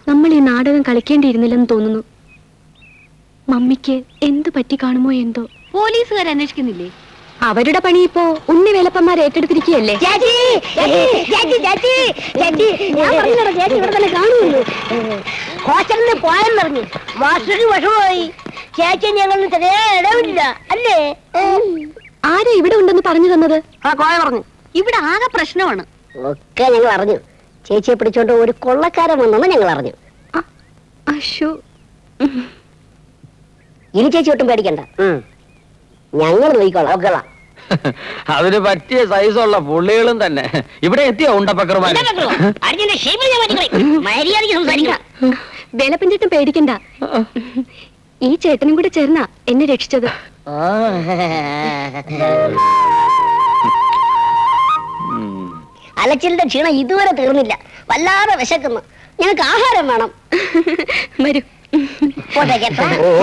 നമ്മൾ ഈ നാടകം കളിക്കേണ്ടിയിരുന്നില്ലെന്ന് തോന്നുന്നു മമ്മിക്ക് എന്ത് പറ്റി കാണുമോ എന്തോ പോലീസുകാർ അന്വേഷിക്കുന്നില്ലേ അവരുടെ പണി ഇപ്പോ ഉണ്ണി വേലപ്പന്മാർ ഏറ്റെടുത്തിരിക്കുകയല്ലേ ചേച്ചി ചേച്ചി ചേച്ചി ചേച്ചി ഞാൻ പറഞ്ഞല്ലോ ചേച്ചി ഇവിടെ തന്നെ കാണുമല്ലോ ഹോസ്റ്റലിൽ പോയെന്ന് പറഞ്ഞു മാസ്റ്റർക്ക് വിഷമമായി ചേച്ചി ഞങ്ങൾ ചെറിയ ഇടവില്ല അല്ലേ ആരാ ഇവിടെ ഉണ്ടെന്ന് പറഞ്ഞു തന്നത് ആ കോയ പറഞ്ഞു ഇവിടെ ആകെ പ്രശ്നമാണ് ഒക്കെ ഞങ്ങൾ അറിഞ്ഞു ചേച്ചിയെ പിടിച്ചോണ്ട് ഒരു കൊള്ളക്കാരൻ വന്നെന്ന് ഞങ്ങൾ അറിഞ്ഞു അശോ ഇനി ചേച്ചി ഒട്ടും പേടിക്കണ്ട ഞങ്ങൾ നോക്കിക്കോളാം ഓക്കെളാം അതിന് പറ്റിയ സൈസുള്ള പുള്ളികളും തന്നെ ഇവിടെ എത്തിയോ ഉണ്ടപ്പക്കർമാര് മര്യാദയ്ക്ക് സംസാരിക്കണം വേലപ്പൻ ചേട്ടൻ പേടിക്കണ്ട ഈ ചേട്ടനും കൂടെ ചേർന്നാ എന്നെ രക്ഷിച്ചത് അലച്ചിലിന്റെ ക്ഷീണം ഇതുവരെ തീർന്നില്ല വല്ലാതെ വിശക്കുന്നു ഞങ്ങൾക്ക് ആഹാരം വേണം വരൂ പോട്ടെ ചേട്ടാ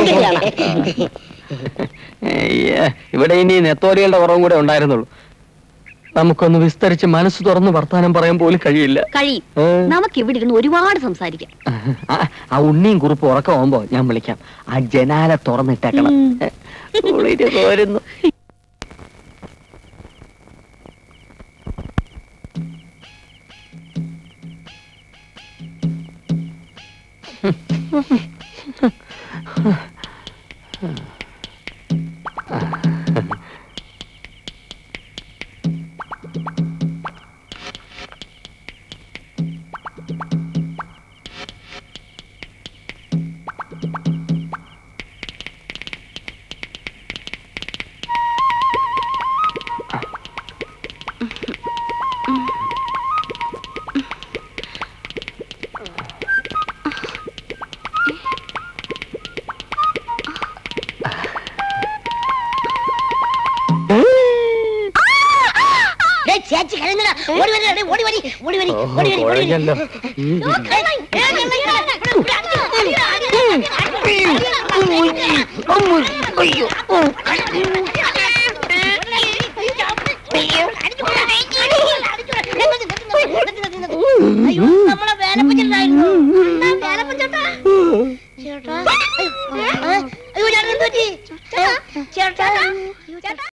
അയ്യേ, ഇവിടെ ഇനി നെത്തോലികളുടെ കുറവും കൂടെ ഉണ്ടായിരുന്നുള്ളൂ നമുക്കൊന്ന് വിസ്തരിച്ച് മനസ്സ് തുറന്ന് വർത്താനം പറയാൻ പോലും കഴിയില്ല കഴിയും ഏ? നമുക്ക് ഇവിടെ ഇരുന്ന് ഒരുപാട് സംസാരിക്കാം ആ, ആ ഉണ്ണിയും കുറിപ്പ് ഉറക്കമാകുമ്പോ ഞാൻ വിളിക്കാം ആ ജനാല തുറന്നിട്ടേക്കണം ഉള്ളിട്ട് പോരുന്നു ഡേയ്, ചേച്ചി കഴിഞ്ഞ ഓടി വരി ഡേയ്, ഓടി വരി ഓടി വരി ഓഹോ, ഓടി വരി ഓടി വരി കുഴഞ്ഞല്ലോ. ഉം. അയ്യോ നമ്മളെ വേലപ്പച്ചുണ്ടായിരുന്നു വേലപ്പച്ചേട്ടാ ചേട്ടാ അയ്യോ ഞാൻ എന്ത് പറ്റി ചേട്ടാ ചേട്ടാ